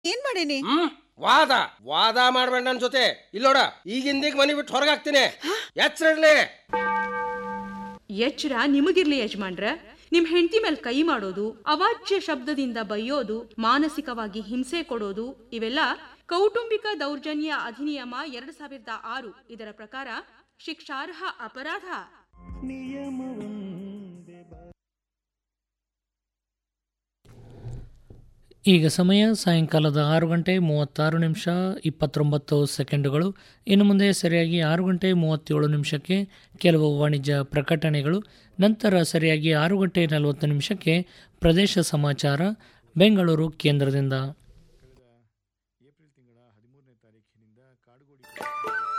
ಏನ್ ಮಾಡೇನಿ ಹ್ಮ್ ವಾದ ವಾದ ಮಾಡ್ಬೇಡ ನನ್ ಜೊತೆ ಇಲ್ಲೋಡ ಈಗಿಂದೀಗ ಮನಿ ಬಿಟ್ಟು ಹೊರಗಾಗ್ತೀನಿ ಎಚ್ಚರ ಇರ್ಲಿ ಎಚ್ಚರ ನಿಮಗಿರ್ಲಿ ಯಜಮಾನ್ರ ನಿಮ್ ಹೆಂಡತಿ ಮೇಲೆ ಕೈ ಮಾಡೋದು ಅವಾಚ್ಯ ಶಬ್ದದಿಂದ ಬೈಯೋದು ಮಾನಸಿಕವಾಗಿ ಹಿಂಸೆ ಕೊಡೋದು ಇವೆಲ್ಲ ಕೌಟುಂಬಿಕ ದೌರ್ಜನ್ಯ ಅಧಿನಿಯಮ ಎರಡ್ ಸಾವಿರದ ಆರು ಇದರ ಪ್ರಕಾರ ಶಿಕ್ಷಾರ್ಹ ಅಪರಾಧ ಈಗ ಸಮಯ ಸಾಯಂಕಾಲದ ಆರು ಗಂಟೆ ಮೂವತ್ತಾರು ನಿಮಿಷ ಇಪ್ಪತ್ತೊಂಬತ್ತು ಸೆಕೆಂಡುಗಳು ಇನ್ನು ಮುಂದೆ ಸರಿಯಾಗಿ ಆರು ಗಂಟೆ ಮೂವತ್ತೇಳು ನಿಮಿಷಕ್ಕೆ ಕೆಲವು ವಾಣಿಜ್ಯ ಪ್ರಕಟಣೆಗಳು ನಂತರ ಸರಿಯಾಗಿ ಆರು ಗಂಟೆ ನಲವತ್ತು ನಿಮಿಷಕ್ಕೆ ಪ್ರದೇಶ ಸಮಾಚಾರ ಬೆಂಗಳೂರು ಕೇಂದ್ರದಿಂದ